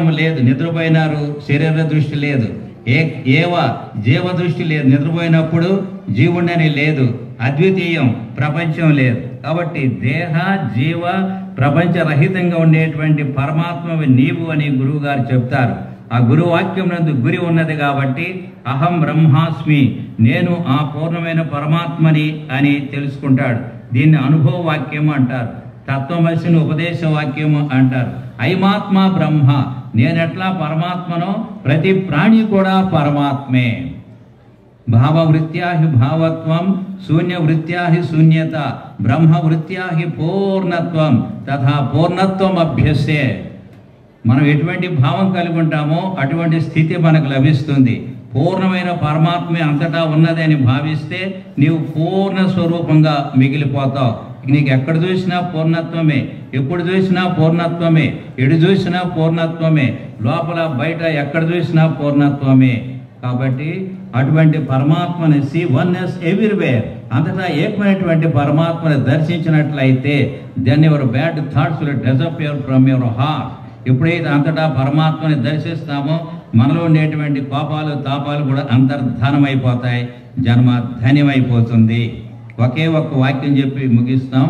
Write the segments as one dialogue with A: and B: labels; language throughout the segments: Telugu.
A: లేదు నిద్రపోయినారు శరీర దృష్టి లేదు ఏ ఏవ జీవ దృష్టి లేదు నిద్రపోయినప్పుడు జీవుడని లేదు అద్వితీయం ప్రపంచం లేదు కాబట్టి దేహ జీవ ప్రపంచరహితంగా ఉండేటువంటి పరమాత్మవి నీవు అని గురువు గారు చెప్తారు ఆ గురువాక్యం నందు గురి ఉన్నది కాబట్టి అహం బ్రహ్మాస్మి నేను ఆ పూర్ణమైన పరమాత్మని అని తెలుసుకుంటాడు దీన్ని అనుభవ వాక్యం అంటారు తత్వమసిని ఉపదేశ వాక్యము అంటారు ఐమాత్మ బ్రహ్మ నేనెట్లా పరమాత్మనో ప్రతి ప్రాణి కూడా పరమాత్మే భావవృత్యా హి భావత్వం శూన్యవృత్యా హి శూన్యత బ్రహ్మవృత్యా హి పూర్ణత్వం తథా పూర్ణత్వం అభ్యసే మనం ఎటువంటి భావం కలిగి ఉంటామో అటువంటి స్థితి మనకు లభిస్తుంది పూర్ణమైన పరమాత్మే అంతటా ఉన్నదని భావిస్తే నీవు పూర్ణ స్వరూపంగా మిగిలిపోతావు నీకు ఎక్కడ చూసినా పూర్ణత్వమే ఎప్పుడు చూసినా పూర్ణత్వమే ఎడు చూసినా పూర్ణత్వమే లోపల బయట ఎక్కడ చూసినా పూర్ణత్వమే కాబట్టి అటువంటి పరమాత్మని సి వన్ ఎస్ ఎవ్రీవేర్ అంతటా ఏకమైనటువంటి పరమాత్మని దర్శించినట్లయితే then your bad thoughts will disappear from your heart ఎప్పుడైతే అంతటా పరమాత్మని దర్శిస్తామో మనలో ఉండేటువంటి కోపాలు తాపాలు కూడా అంతర్ధానమైపోతాయి జన్మ ధన్యమైపోతుంది ఒకే ఒక్క వాక్యం చెప్పి ముగిస్తాం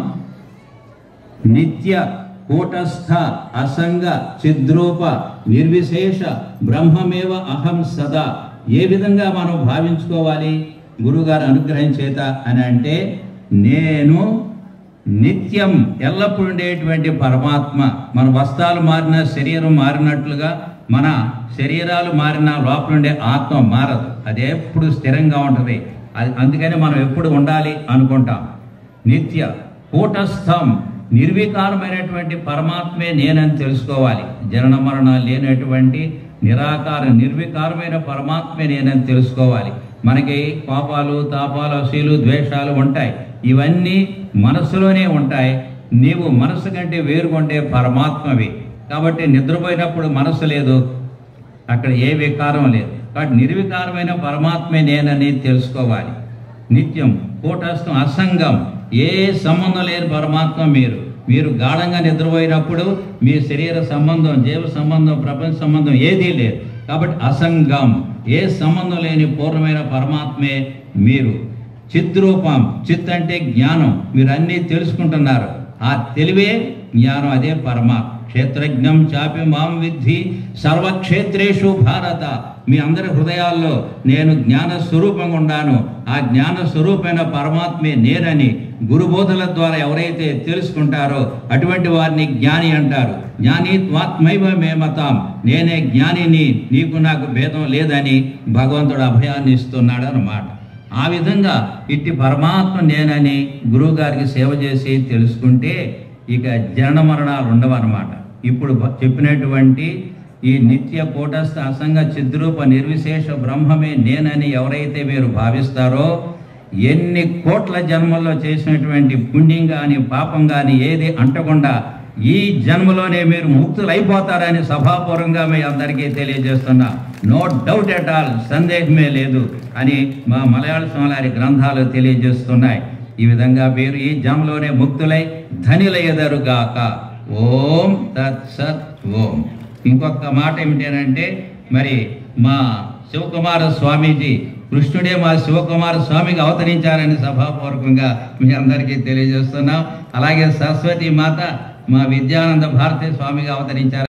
A: నిత్య కూటస్థ అసంగ చిద్రూప నిర్విశేష బ్రహ్మమేవ అహం సదా ఏ విధంగా మనం భావించుకోవాలి గురుగారు అనుగ్రహం చేత అని అంటే నేను నిత్యం ఎల్లప్పుడూ ఉండేటువంటి పరమాత్మ మన వస్త్రాలు మారిన శరీరం మారినట్లుగా మన శరీరాలు మారిన లోపల ఉండే ఆత్మ మారదు అది ఎప్పుడు స్థిరంగా ఉంటుంది అది అందుకని మనం ఎప్పుడు ఉండాలి అనుకుంటాం నిత్య కూటస్థం నిర్వికారమైనటువంటి పరమాత్మే నేనని తెలుసుకోవాలి జనన మరణాలు లేనటువంటి నిరాకార నిర్వికారమైన పరమాత్మే నేనని తెలుసుకోవాలి మనకి కోపాలు తాపాలు అసూలు ద్వేషాలు ఉంటాయి ఇవన్నీ మనసులోనే ఉంటాయి నీవు మనసు కంటే వేరుగుండే పరమాత్మవి కాబట్టి నిద్రపోయినప్పుడు మనసు లేదు అక్కడ ఏ వికారం లేదు కాబట్టి నిర్వికారమైన పరమాత్మే నేనని తెలుసుకోవాలి నిత్యం కూటస్థం అసంగం ఏ సంబంధం లేని పరమాత్మ మీరు మీరు గాఢంగా నిద్రపోయినప్పుడు మీ శరీర సంబంధం జీవ సంబంధం ప్రపంచ సంబంధం ఏదీ లేదు కాబట్టి అసంగం ఏ సంబంధం లేని పూర్ణమైన పరమాత్మే మీరు చిద్రూపం చిత్ అంటే జ్ఞానం మీరు అన్నీ తెలుసుకుంటున్నారు ఆ తెలివే జ్ఞానం అదే పరమాత్మ క్షేత్రజ్ఞం చాపి మాం విద్ధి సర్వక్షేత్రేషు భారత మీ అందరి హృదయాల్లో నేను జ్ఞాన స్వరూపంగా ఉన్నాను ఆ జ్ఞాన స్వరూపమైన పరమాత్మే నేనని గురుబోధల ద్వారా ఎవరైతే తెలుసుకుంటారో అటువంటి వారిని జ్ఞాని అంటారు జ్ఞాని త్వాత్మైవ మేమతాం నేనే జ్ఞానిని నీకు నాకు భేదం లేదని భగవంతుడు అభయాన్ని ఇస్తున్నాడు అన్నమాట ఆ విధంగా ఇట్టి పరమాత్మ నేనని గురువు గారికి సేవ చేసి తెలుసుకుంటే ఇక జనన మరణాలు ఉండవన్నమాట ఇప్పుడు బ- చెప్పినటువంటి ఈ నిత్య కూటస్థ అసంగ చిద్రూప నిర్విశేష బ్రహ్మమే నేనని ఎవరైతే మీరు భావిస్తారో ఎన్ని కోట్ల జన్మల్లో చేసినటువంటి పుణ్యం కానీ పాపం కానీ ఏది అంటకుండా ఈ జన్మలోనే మీరు ముక్తులైపోతారని సభాపూర్వంగా మీ అందరికీ తెలియజేస్తున్నా నో డౌట్ ఎట్ ఆల్ సందేహమే లేదు అని మా మలయాళ సోలారి గ్రంథాలు తెలియజేస్తున్నాయి ఈ విధంగా మీరు ఈ జన్మలోనే ముక్తులై ధనిలయ్యదరుగాక ఓం తత్ సత్ ఓం ఇంకొక మాట ఏమిటంటే మరి మా శివకుమార స్వామీజీ కృష్ణుడే మా శివకుమార స్వామిగా అవతరించారని సభాపూర్వకంగా మీ అందరికీ తెలియజేస్తున్నాం అలాగే సరస్వతి మాత మా విద్యానంద భారతి స్వామిగా అవతరించారు